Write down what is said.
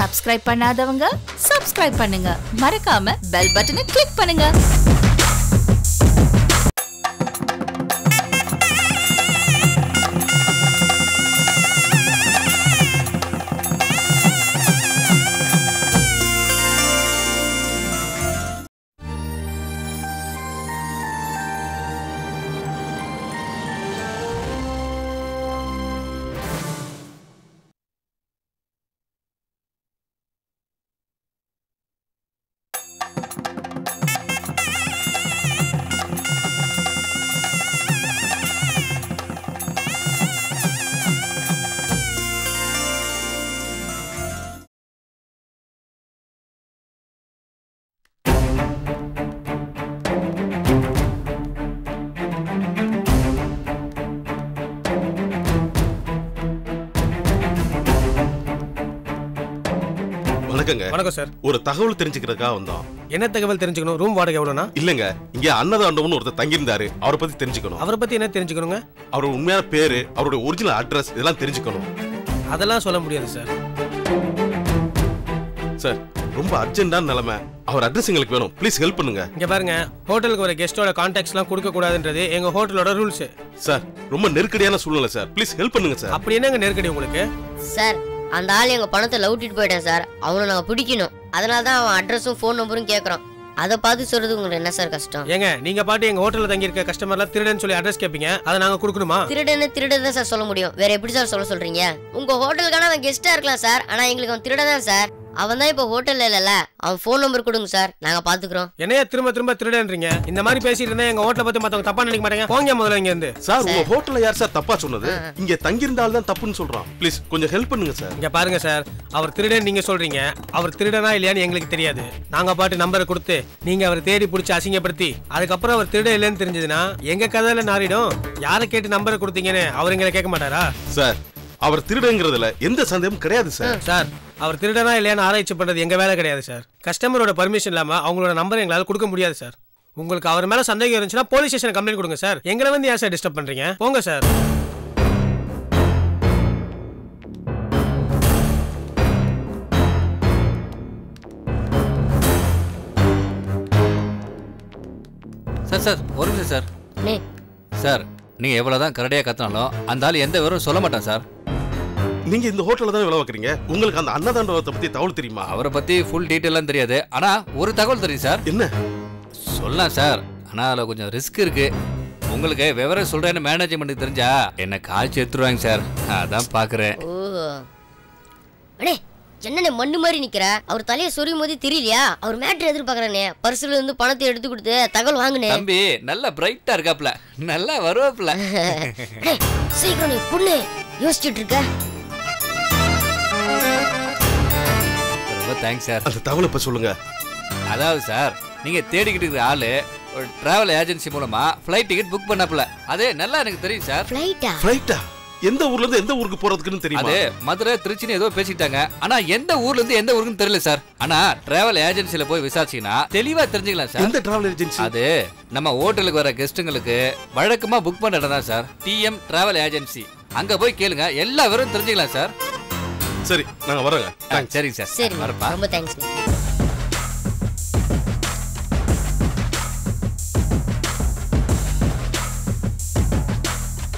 subscribe பண்ணாதவங்க subscribe பண்ணுங்க மறக்காம பெல் பட்டனை கிளிக் பண்ணுங்க வணக்கங்க வணக்கம் சார் ஒரு தகவல் தெரிஞ்சுக்கிறதுக்காக வந்தோம் என்ன தகவல் தெரிஞ்சுக்கணும் ரூம் வாடகை எவ்வளோனா இல்லங்க இங்க அன்னதாண்டவன் ஒருத்தர் தங்கியிருந்தாரு அவரை பத்தி தெரிஞ்சுக்கணும் அவரை பத்தி என்ன தெரிஞ்சுக்கணுங்க அவரோட உண்மையான பேரு அவருடைய ஒரிஜினல் அட்ரஸ் இதெல்லாம் தெரிஞ்சுக்கணும் அதெல்லாம் சொல்ல முடியாது சார் சார் ரொம்ப அர்ஜென்டான நிலைமை அவர் அட்ரஸ் எங்களுக்கு வேணும் ப்ளீஸ் ஹெல்ப் பண்ணுங்க இங்க பாருங்க ஹோட்டலுக்கு வர கெஸ்டோட கான்டாக்ட்ஸ்லாம் கொடுக்க கூடாதுன்றது எங்க ஹோட்டலோட ரூல்ஸ் சார் ரொம்ப நெருக்கடியான சூழ்நிலை சார் ப்ளீஸ் ஹெல்ப் பண்ணுங்க சார் அப்படி என்னங்க நெருக்கடி உங்களுக்கு சார் அந்த ஆள் எங்க பணத்தை லவுட்டிட்டு போயிட்டேன் சார் அவனை நாங்க பிடிக்கணும் அதனால தான் அவன் அட்ரஸும் ஃபோன் நம்பரும் கேட்குறோம் அதை பார்த்து சொல்றது உங்களுக்கு என்ன சார் கஷ்டம் ஏங்க நீங்க பாட்டு எங்க ஹோட்டல்ல தங்கி இருக்க கஸ்டமர்லாம் திருடன்னு சொல்லி அட்ரஸ் கேப்பீங்க அதை நாங்க கொடுக்கணுமா திருடன்னு திருடன் தான் சார் சொல்ல முடியும் வேற எப்படி சார் சொல்ல சொல்றீங்க உங்க ஹோட்டலுக்கான அவன் கெஸ்டா இருக்கலாம் சார் ஆனா எங்களுக்கு அவன் திருடன் தான் சார் அவன் தான் இப்போ ஹோட்டல்ல இல்லைல்ல அவன் ஃபோன் நம்பர் கொடுங்க சார் நாங்க பாத்துக்கிறோம் என்னைய திரும்ப திரும்ப திருடன்றீங்க இந்த மாதிரி பேசிட்டு இருந்தா எங்க ஹோட்டலை பத்தி மத்தவங்க தப்பா நினைக்க மாட்டாங்க போங்க முதல்ல இங்க இருந்து சார் உங்க ஹோட்டல்ல யார் சார் தப்பா சொன்னது இங்க தங்கியிருந்தால் தான் தப்புன்னு சொல்றான் ப்ளீஸ் கொஞ்சம் ஹெல்ப் பண்ணுங்க சார் இங்க பாருங்க சார் அவர் திருடன் நீங்க சொல்றீங்க அவர் திருடனா இல்லையான்னு எங்களுக்கு தெரியாது நாங்க பாட்டு நம்பரை கொடுத்து நீங்க அவரை தேடி பிடிச்சி அசிங்கப்படுத்தி அதுக்கப்புறம் அவர் திருட இல்லைன்னு தெரிஞ்சதுன்னா எங்க கதையில நாரிடும் யாரை கேட்டு நம்பரை கொடுத்தீங்கன்னு அவர் எங்களை கேட்க மாட்டாரா சார் அவர் திருடுங்கிறதுல எந்த சந்தேகமும் கிடையாது சார் சார் அவர் திருடனா இல்லையான்னு ஆராய்ச்சி பண்றது எங்க வேலை கிடையாது சார் கஸ்டமரோட பர்மிஷன் இல்லாம அவங்களோட நம்பர் எங்களால கொடுக்க முடியாது சார் உங்களுக்கு அவர் மேல சந்தேகம் இருந்துச்சுன்னா போலீஸ் ஸ்டேஷன் கம்ப்ளைண்ட் கொடுங்க சார் எங்களை வந்து ஏன் சார் டிஸ்டர்ப் பண்றீங்க போங்க சார் சார் சார் ஒரு நிமிஷம் சார் அண்ணே சார் நீங்கள் எவ்வளோ தான் கரடியாக கத்தினாலும் அந்த ஆள் எந்த விவரம் சொல்ல மாட்டான் சார் நீங்க இந்த ஹோட்டல்ல தானே வேலை வைக்கிறீங்க உங்களுக்கு அந்த அன்னதாண்டவத்தை பத்தி தகவல் தெரியுமா அவரை பற்றி ஃபுல் டீட்டெயிலாம் தெரியாது ஆனால் ஒரு தகவல் தெரியும் சார் என்ன சொல்லலாம் சார் ஆனால் அதில் கொஞ்சம் ரிஸ்க் இருக்கு உங்களுக்கு விவரம் சொல்கிறேன்னு மேனேஜ்மெண்ட்டுக்கு தெரிஞ்சா என்னை காய்ச்சி எடுத்துருவாங்க சார் அதான் பார்க்குறேன் ஓ அண்ணே என்னண்ணே மண்ணு மாதிரி நிக்கிற அவர் தலையை சொரியும் போது தெரியலையா அவர் மேட்ரு எதிர்பார்க்கறானே பர்சுல இருந்து பணத்தை எடுத்து கொடுத்து தகவல் வாங்குனே தம்பி நல்லா பிரைட்டாக இருக்காப்ல நல்லா வருவாப்ல அண்ணே, சீக்கிரம் நீ புண்ணு யோசிச்சுட்டு இருக்க ரொம்ப தேங்க்ஸ் சார் அந்த தகவலை இப்ப சொல்லுங்க அதாவது சார் நீங்கள் தேடிக்கிட்டு இருக்கிற ஆள் ஒரு டிராவல் ஏஜென்சி மூலமாக ஃப்ளைட் டிக்கெட் புக் பண்ணாப்புல அதே நல்லா எனக்கு தெரியும் சார் ஃப்ளைட்டா ஃப்ளைட்டா எந்த ஊர்ல இருந்து எந்த ஊருக்கு போறதுக்குன்னு தெரியுமா அது மதுரை திருச்சின்னு ஏதோ பேசிட்டாங்க ஆனா எந்த ஊர்ல இருந்து எந்த ஊருக்குன்னு தெரியல சார் ஆனா டிராவல் ஏஜென்சில போய் விசாரிச்சீங்கன்னா தெளிவா தெரிஞ்சுக்கலாம் சார் எந்த டிராவல் ஏஜென்சி அது நம்ம ஹோட்டலுக்கு வர கெஸ்ட்டுங்களுக்கு வழக்கமா புக் பண்ற இடம் தான் சார் டிஎம் டிராவல் ஏஜென்சி அங்க போய் கேளுங்க எல்லா விவரம் தெரிஞ்சுக்கலாம் சார் சரி நாங்க வரோங்க ஆ, சரிங்க சார் சரி வரப்பா ரொம்ப தேங்க்ஸ்